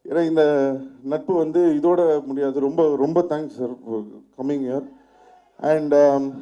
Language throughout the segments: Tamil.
ஏன்னா இந்த நட்பு வந்து இதோட முடியாது ரொம்ப ரொம்ப thanks sir coming year and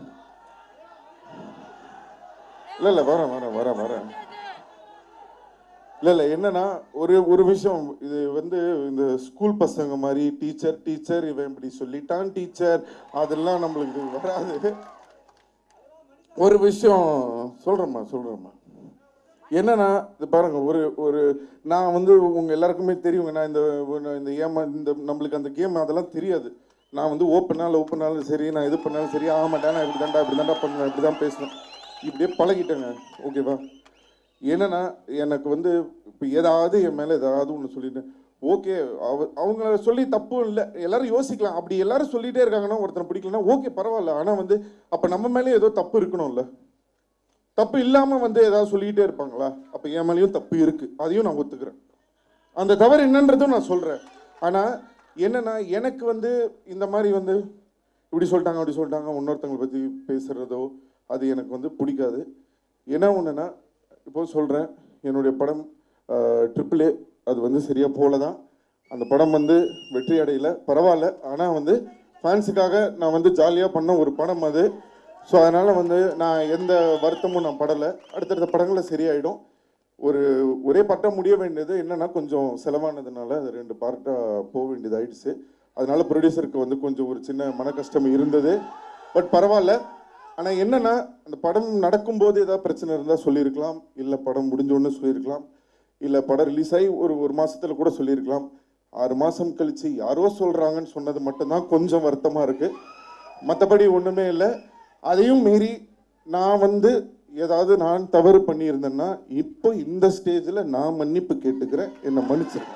இல்லை இல்லை வரேன் வரேன் வரேன் வரேன் இல்லை இல்லை என்னன்னா ஒரு ஒரு விஷயம் இது வந்து இந்த ஸ்கூல் பசங்க மாதிரி டீச்சர் டீச்சர் இவன் இப்படி சொல்லிட்டான் டீச்சர் அதெல்லாம் நம்மளுக்கு வராது ஒரு விஷயம் சொல்கிறேம்மா சொல்கிறேம்மா என்னன்னா இது பாருங்க ஒரு ஒரு நான் வந்து உங்க எல்லாருக்குமே தெரியுங்க நான் இந்த ஒரு- இந்த ஏமா இந்த நம்மளுக்கு அந்த கேம் அதெல்லாம் தெரியாது நான் வந்து ஓப்பனாலும் ஓப்பனாலும் சரி நான் இது பண்ணாலும் சரி ஆக மாட்டேன் நான் இப்படி தாண்டா இப்படி தாண்டா பண்ணுவேன் இப்படி தான் பேசுவேன் இப்படியே பழகிட்டேங்க ஓகேவா என்னன்னா எனக்கு வந்து இப்போ ஏதாவது என் மேலே ஏதாவது ஒன்று சொல்லிட்டு ஓகே அவ அவங்கள சொல்லி தப்பும் இல்லை எல்லாரும் யோசிக்கலாம் அப்படி எல்லாரும் சொல்லிட்டே இருக்காங்கன்னா ஒருத்தனை பிடிக்கலன்னா ஓகே பரவாயில்ல ஆனால் வந்து அப்போ நம்ம மேலே ஏதோ தப்பு இருக்கணும்ல தப்பு இல்லாமல் வந்து ஏதாவது சொல்லிக்கிட்டே இருப்பாங்களா அப்போ என் மேலேயும் தப்பு இருக்குது அதையும் நான் ஒத்துக்கிறேன் அந்த தவறு என்னன்றதும் நான் சொல்கிறேன் ஆனால் என்னன்னா எனக்கு வந்து இந்த மாதிரி வந்து இப்படி சொல்லிட்டாங்க அப்படி சொல்லிட்டாங்க இன்னொருத்தவங்களை பற்றி பேசுகிறதோ அது எனக்கு வந்து பிடிக்காது என்ன ஒன்றுனா இப்போ சொல்கிறேன் என்னுடைய படம் ட்ரிபிள் ஏ அது வந்து சரியாக போல தான் அந்த படம் வந்து வெற்றி அடையல பரவாயில்ல ஆனால் வந்து ஃபேன்ஸுக்காக நான் வந்து ஜாலியாக பண்ண ஒரு படம் அது ஸோ அதனால் வந்து நான் எந்த வருத்தமும் நான் படலை அடுத்தடுத்த படங்களில் சரியாயிடும் ஒரு ஒரே பட்டம் முடிய வேண்டியது என்னன்னா கொஞ்சம் செலவானதுனால அது ரெண்டு பார்ட்டாக போக வேண்டியது ஆயிடுச்சு அதனால ப்ரொடியூசருக்கு வந்து கொஞ்சம் ஒரு சின்ன மன கஷ்டம் இருந்தது பட் பரவாயில்ல ஆனால் என்னன்னா அந்த படம் நடக்கும்போது ஏதாவது பிரச்சனை இருந்தால் சொல்லியிருக்கலாம் இல்லை படம் முடிஞ்சோன்னு சொல்லியிருக்கலாம் இல்லை படம் ரிலீஸ் ஆகி ஒரு ஒரு மாசத்துல கூட சொல்லியிருக்கலாம் ஆறு மாதம் கழிச்சு யாரோ சொல்கிறாங்கன்னு சொன்னது மட்டும்தான் கொஞ்சம் வருத்தமாக இருக்குது மற்றபடி ஒன்றுமே இல்லை அதையும் மீறி நான் வந்து ஏதாவது நான் தவறு பண்ணியிருந்தேன்னா இப்போ இந்த ஸ்டேஜில் நான் மன்னிப்பு கேட்டுக்கிறேன் என்னை மன்னிச்சிருக்கேன்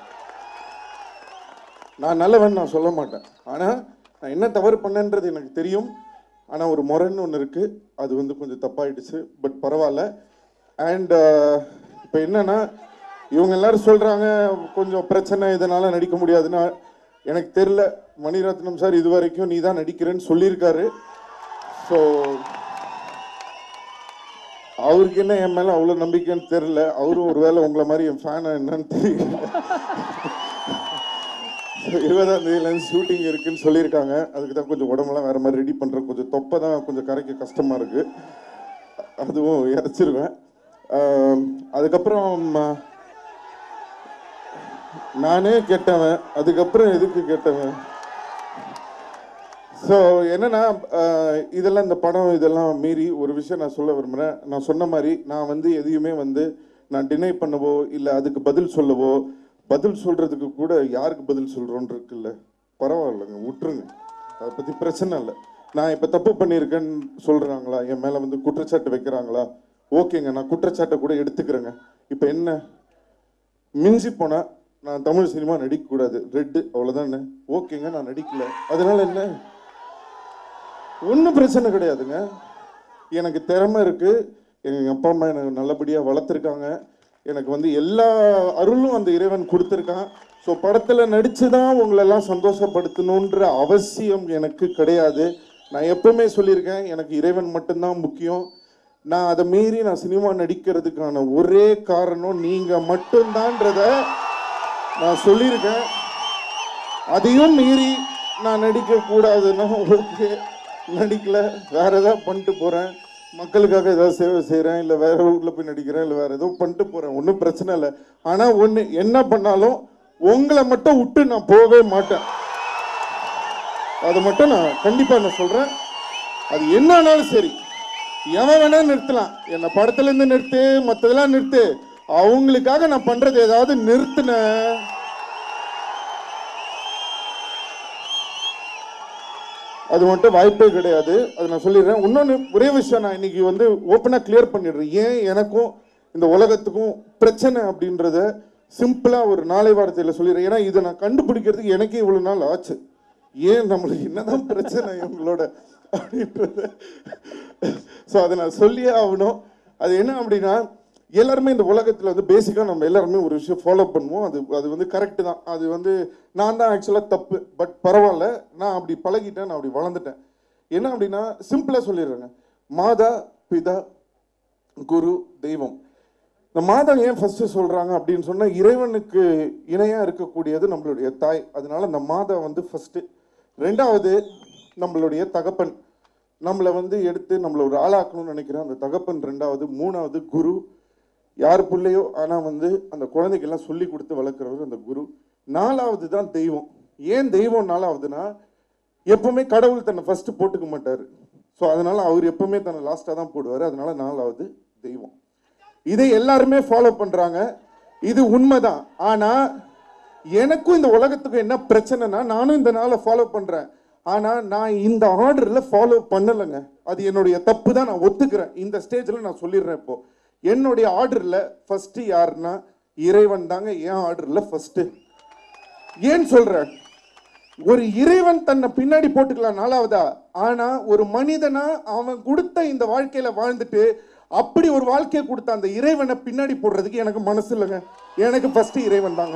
நான் நல்லவன் நான் சொல்ல மாட்டேன் ஆனால் நான் என்ன தவறு பண்ணேன்றது எனக்கு தெரியும் ஆனால் ஒரு முறைன்னு ஒன்று இருக்குது அது வந்து கொஞ்சம் தப்பாயிடுச்சு பட் பரவாயில்ல அண்ட் இப்போ என்னன்னா இவங்க எல்லாரும் சொல்கிறாங்க கொஞ்சம் பிரச்சனை இதனால் நடிக்க முடியாதுன்னா எனக்கு தெரில மணிரத்னம் சார் இது வரைக்கும் நீ தான் நடிக்கிறேன்னு சொல்லியிருக்காரு ஸோ அவருக்கு என்ன என் மேலே அவ்வளோ நம்பிக்கைன்னு தெரில அவரும் ஒருவேளை உங்களை மாதிரி என் ஃபேனா என்னன்னு தெரியல இருபதாம் தேதியிலேருந்து ஷூட்டிங் இருக்குன்னு சொல்லியிருக்காங்க அதுக்கு தான் கொஞ்சம் உடம்பெல்லாம் வேற மாதிரி ரெடி பண்ணுறேன் கொஞ்சம் தொப்பை தான் கொஞ்சம் கரைக்க கஷ்டமாக இருக்குது அதுவும் இறச்சிருவேன் ஆம், அதுக்கப்புறம் ஆ, நானே கெட்டவன் அதுக்கப்புறம் எதுக்கு கெட்டவன் ஸோ என்னன்னா ஆஹ், இதெல்லாம் இந்த படம் இதெல்லாம் மீறி ஒரு விஷயம் நான் சொல்ல விரும்புகிறேன் நான் சொன்ன மாதிரி நான் வந்து எதையுமே வந்து நான் டினை பண்ணவோ இல்லை அதுக்கு பதில் சொல்லவோ பதில் சொல்றதுக்கு கூட யாருக்கு பதில் சொல்றோன்னு இருக்குல்ல பரவாயில்லைங்க விட்டுருங்க அதை பற்றி பிரச்சனை இல்லை நான் இப்போ தப்பு பண்ணியிருக்கேன்னு சொல்கிறாங்களா என் மேலே வந்து குற்றச்சாட்டு வைக்கிறாங்களா ஓகேங்க நான் குற்றச்சாட்டை கூட எடுத்துக்கிறேங்க இப்போ என்ன மிஞ்சி போனா நான் தமிழ் சினிமா நடிக்கக்கூடாது ரெட்டு அவ்வளோதானே ஓகேங்க நான் நடிக்கல அதனால என்ன ஒன்றும் பிரச்சனை கிடையாதுங்க எனக்கு திறமை இருக்கு எங்கள் அப்பா அம்மா எனக்கு நல்லபடியாக வளர்த்துருக்காங்க எனக்கு வந்து எல்லா அருளும் அந்த இறைவன் கொடுத்துருக்கான் ஸோ படத்தில் நடித்து தான் உங்களெல்லாம் சந்தோஷப்படுத்தணுன்ற அவசியம் எனக்கு கிடையாது நான் எப்பவுமே சொல்லியிருக்கேன் எனக்கு இறைவன் மட்டும்தான் முக்கியம் நான் அதை மீறி நான் சினிமா நடிக்கிறதுக்கான ஒரே காரணம் நீங்கள் மட்டும்தான்றத நான் சொல்லியிருக்கேன் அதையும் மீறி நான் நடிக்க கூடாதுன்னா ஓகே நடிக்கல வேற ஏதாவது பண்ணிட்டு போறேன் மக்களுக்காக ஏதாவது சேவை செய்கிறேன் இல்லை வேற ஊரில் போய் நடிக்கிறேன் இல்லை வேற ஏதோ பண்ணிட்டு போறேன் ஒன்றும் பிரச்சனை இல்லை ஆனால் ஒன்று என்ன பண்ணாலும் உங்களை மட்டும் விட்டு நான் போகவே மாட்டேன் அதை மட்டும் நான் கண்டிப்பாக நான் சொல்கிறேன் அது என்ன ஆனாலும் சரி எவன் வேணா நிறுத்தலாம் என்னை படத்துல இருந்து நிறுத்து மற்றதெல்லாம் நிறுத்து அவங்களுக்காக நான் பண்றது ஏதாவது நிறுத்தினேன் அது மட்டும் வாய்ப்பே கிடையாது அது நான் சொல்லிடுறேன் இன்னொன்று ஒரே விஷயம் நான் இன்னைக்கு வந்து ஓப்பனாக கிளியர் பண்ணிடுறேன் ஏன் எனக்கும் இந்த உலகத்துக்கும் பிரச்சனை அப்படின்றத சிம்பிளாக ஒரு நாளை வார்த்தையில் சொல்லிடுறேன் ஏன்னா இதை நான் கண்டுபிடிக்கிறதுக்கு எனக்கே இவ்வளோ நாள் ஆச்சு ஏன் நம்மளுக்கு என்னதான் பிரச்சனை இவங்களோட அப்படின்றத ஸோ அதை நான் சொல்லியே ஆகணும் அது என்ன அப்படின்னா எல்லாருமே இந்த உலகத்தில் வந்து பேசிக்காக நம்ம எல்லாருமே ஒரு விஷயம் ஃபாலோ பண்ணுவோம் அது அது வந்து கரெக்டு தான் அது வந்து நான் தான் ஆக்சுவலாக தப்பு பட் பரவாயில்ல நான் அப்படி பழகிட்டேன் நான் அப்படி வளர்ந்துட்டேன் என்ன அப்படின்னா சிம்பிளாக சொல்லிடுறேங்க மாதா பிதா குரு தெய்வம் இந்த மாதம் ஏன் ஃபர்ஸ்ட் சொல்றாங்க அப்படின்னு சொன்னா இறைவனுக்கு இணையா இருக்கக்கூடியது நம்மளுடைய தாய் அதனால இந்த மாதம் வந்து ஃபர்ஸ்ட் ரெண்டாவது நம்மளுடைய தகப்பன் நம்மளை வந்து எடுத்து நம்மளை ஒரு ஆளாக்கணும்னு நினைக்கிறேன் அந்த தகப்பன் ரெண்டாவது மூணாவது குரு யார் பிள்ளையோ ஆனால் வந்து அந்த குழந்தைக்கெல்லாம் சொல்லி கொடுத்து வளர்க்குறவர் அந்த குரு நாலாவது தான் தெய்வம் ஏன் தெய்வம் நாலாவதுன்னா எப்பவுமே கடவுள் தன்னை ஃபர்ஸ்ட் போட்டுக்க மாட்டார் ஸோ அதனால அவர் எப்பவுமே தன்னை லாஸ்ட்டாக தான் போடுவார் அதனால நாலாவது தெய்வம் இதை எல்லாருமே ஃபாலோ பண்றாங்க இது உண்மைதான் ஆனா எனக்கும் இந்த உலகத்துக்கும் என்ன பிரச்சனைனா நானும் இந்த நாளை ஃபாலோ பண்றேன் ஆனா நான் இந்த ஆர்டர்ல ஃபாலோ பண்ணலைங்க அது என்னுடைய தப்பு தான் நான் ஒத்துக்கிறேன் இந்த ஸ்டேஜ்ல நான் சொல்லிடுறேன் இப்போ என்னுடைய ஆர்டர்ல ஃபர்ஸ்ட் யாருன்னா இறைவன் தாங்க என் ஆர்டர்ல ஃபர்ஸ்ட் ஏன் சொல்றேன் ஒரு இறைவன் தன்னை பின்னாடி போட்டுக்கலாம் நாலாவதா ஆனா ஒரு மனிதனா அவன் கொடுத்த இந்த வாழ்க்கையில வாழ்ந்துட்டு அப்படி ஒரு வாழ்க்கையை கொடுத்த அந்த இறைவனை பின்னாடி போடுறதுக்கு எனக்கு மனசு இல்லைங்க எனக்கு ஃபர்ஸ்ட் இறைவன் தாங்க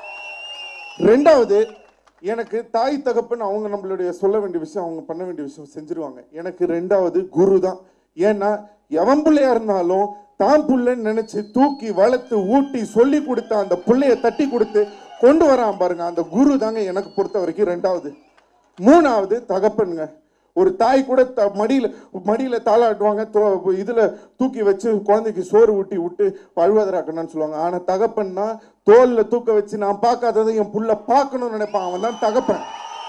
ரெண்டாவது எனக்கு தாய் தகப்பன் அவங்க நம்மளுடைய சொல்ல வேண்டிய விஷயம் அவங்க பண்ண வேண்டிய விஷயம் செஞ்சிருவாங்க எனக்கு ரெண்டாவது குரு தான் ஏன்னா எவன் பிள்ளையா இருந்தாலும் தான் புள்ளைன்னு நினைச்சு தூக்கி வளர்த்து ஊட்டி சொல்லி கொடுத்த அந்த புள்ளைய தட்டி கொடுத்து கொண்டு வரான் பாருங்க அந்த குரு தாங்க எனக்கு பொறுத்த வரைக்கும் ரெண்டாவது மூணாவது தகப்பனுங்க ஒரு தாய் கூட த மடியில மடியில தாளாட்டுவாங்க தோ- இதுல தூக்கி வச்சு குழந்தைக்கு சோறு ஊட்டி விட்டு பழுவதராக்கணும்னு சொல்லுவாங்க ஆனா தகப்பன்னா தோல்ல தூக்க வச்சு நான் பார்க்காததை என் புள்ள பார்க்கணும்னு நினைப்பான் அவன் தான் தகப்பன்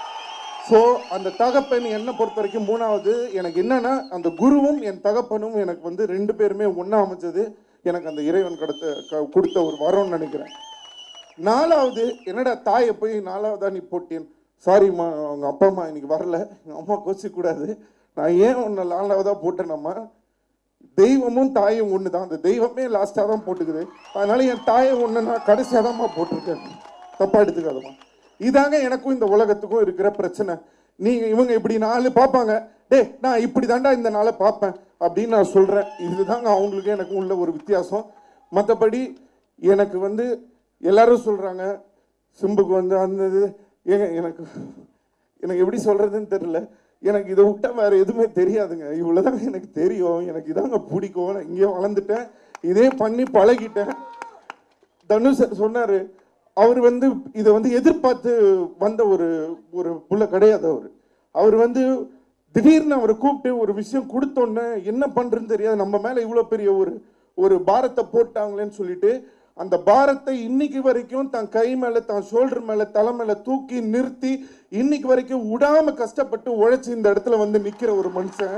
ஸோ அந்த தகப்பன் என்னை பொறுத்த வரைக்கும் மூணாவது எனக்கு என்னன்னா அந்த குருவும் என் தகப்பனும் எனக்கு வந்து ரெண்டு பேருமே ஒண்ணா அமைஞ்சது எனக்கு அந்த இறைவன் கடத்த க- கொடுத்த ஒரு வரம்னு நினைக்கிறேன் நாலாவது என்னடா தாயை போய் நாலாவதா நீ போட்டேன் சாரிம்மா அவங்க அப்பா அம்மா இன்னைக்கு வரல எங்கள் அம்மா கோச்சிக்க கூடாது நான் ஏன் உன்னை நாலாவதா போட்டேனம்மா தெய்வமும் தாயும் ஒன்று தான் அந்த தெய்வமே லாஸ்ட்டாக தான் போட்டுக்குது அதனால என் தாயை ஒன்று நான் கடைசியாக தான்மா போட்டிருக்கேன் தப்பா எடுத்துக்காதம்மா இதாங்க எனக்கும் இந்த உலகத்துக்கும் இருக்கிற பிரச்சனை நீங்க இவங்க இப்படி நாலு பார்ப்பாங்க டேய் நான் இப்படி தாண்டா இந்த நாளை பார்ப்பேன் அப்படின்னு நான் சொல்றேன் இதுதாங்க அவங்களுக்கு எனக்கு உள்ள ஒரு வித்தியாசம் மற்றபடி எனக்கு வந்து எல்லாரும் சொல்றாங்க சிம்புக்கு வந்து அந்த இது ஏங்க எனக்கு எனக்கு எப்படி சொல்றதுன்னு தெரியல எனக்கு இதை விட்டா வேற எதுவுமே தெரியாதுங்க இவ்வளவுதாங்க எனக்கு தெரியும் எனக்கு இதாங்க பிடிக்கும் நான் இங்கே வளர்ந்துட்டேன் இதே பண்ணி பழகிட்டேன் தனுஷ் சார் சொன்னாரு அவர் வந்து இதை வந்து எதிர்பார்த்து வந்த ஒரு ஒரு புள்ள கிடையாது அவர் அவர் வந்து திடீர்னு அவரை கூப்பிட்டு ஒரு விஷயம் கொடுத்தோன்னே என்ன பண்றதுன்னு தெரியாது நம்ம மேல இவ்வளோ பெரிய ஒரு ஒரு பாரத்தை போட்டாங்களேன்னு சொல்லிட்டு அந்த பாரத்தை இன்னைக்கு வரைக்கும் தன் கை மேல தன் ஷோல்டர் மேல தலை மேல தூக்கி நிறுத்தி இன்னைக்கு வரைக்கும் விடாம கஷ்டப்பட்டு உழைச்சி இந்த இடத்துல வந்து நிக்கிற ஒரு மனுஷன்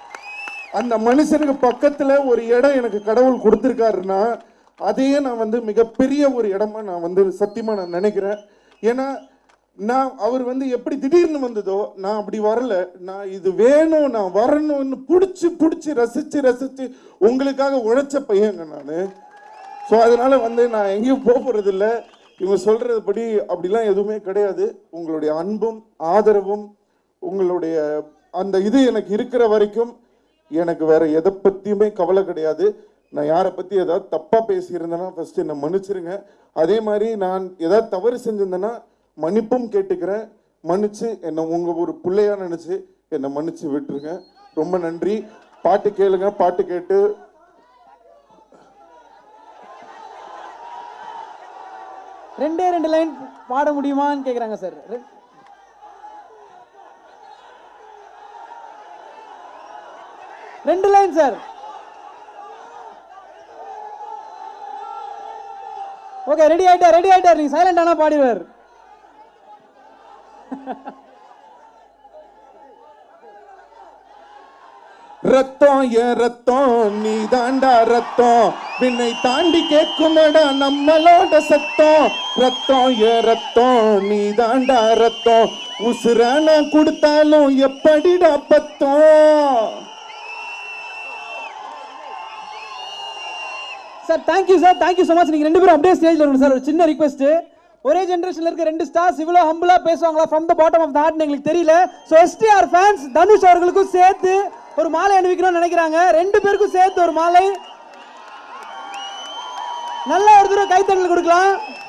அந்த மனுஷனுக்கு பக்கத்துல ஒரு இடம் எனக்கு கடவுள் கொடுத்துருக்காருன்னா அதையே நான் வந்து மிகப்பெரிய ஒரு இடமா நான் வந்து சத்தியமா நான் நினைக்கிறேன் ஏன்னா நான் அவர் வந்து எப்படி திடீர்னு வந்ததோ நான் அப்படி வரல நான் இது வேணும் நான் வரணும்னு பிடிச்சி பிடிச்சி ரசிச்சு ரசிச்சு உங்களுக்காக உழைச்ச பையங்க நான் ஸோ அதனால வந்து நான் எங்கேயும் போக போறது இல்ல இவங்க சொல்றதுபடி அப்படிலாம் எதுவுமே கிடையாது உங்களுடைய அன்பும் ஆதரவும் உங்களுடைய அந்த இது எனக்கு இருக்கிற வரைக்கும் எனக்கு வேற எதை பத்தியுமே கவலை கிடையாது நான் யாரை பத்தி ஏதாவது தப்பா பேசியிருந்தேன்னா ஃபர்ஸ்ட் என்னை மன்னிச்சிருங்க அதே மாதிரி நான் ஏதாவது தவறு செஞ்சிருந்தேன்னா மன்னிப்பும் கேட்டுக்கிறேன் மன்னிச்சு என்னை உங்க ஒரு பிள்ளையா நினைச்சு என்னை மன்னிச்சு விட்டுருங்க ரொம்ப நன்றி பாட்டு கேளுங்க பாட்டு கேட்டு ரெண்டே ரெண்டு லைன் பாட முடியுமான்னு கேக்குறாங்க சார் ரெ- ரெண்டு லைன் சார் ஓகே ரெடி ஆயிட்டார் ரெடி ஆயிட்டார் நீங்க சைலண்ட் ஆனா பாடிடுவார் ரத்தம் என் ரத்தம் நீ தாண்டா ரத்தம் விண்ணை தாண்டி கேட்குமடா நம்மளோட சத்தம் ரத்தம் என் ரத்தம் நீ தாண்டா ரத்தம் உசுரான கொடுத்தாலும் எப்படிடா பத்தம் sir thank you sir thank you so much நீங்க ரெண்டு பேரும் அப்படியே ஸ்டேஜ்ல இருக்கணும் சார் ஒரு சின்ன ரிக்வெஸ்ட் ஒரே ஜெனரேஷன்ல இருக்க ரெண்டு ஸ்டார்ஸ் இவ்வளோ ஹம்பிளா பேசுவாங்களா from the bottom of the heart எங்களுக்கு தெரியல ஸோ எஸ்டிஆர் ஃபேன்ஸ் தனுஷ் அவர்களுக்கும் சேர்த்து ஒரு மாலை அணிவிக்கணும்னு நினைக்கிறாங்க ரெண்டு பேருக்கும் சேர்த்து ஒரு மாலை நல்ல ஒரு தடவை கைத்தட்டல் கொடுக்கலாம்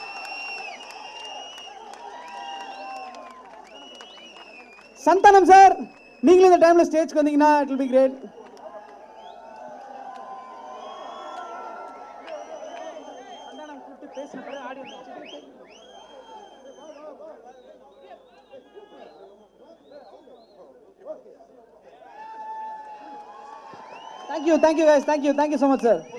சந்தானம் சார் நீங்களும் இந்த டைம்ல ஸ்டேஜ்க்கு வந்தீங்கன்னா it will be great thank you thank you guys thank you thank you so much sir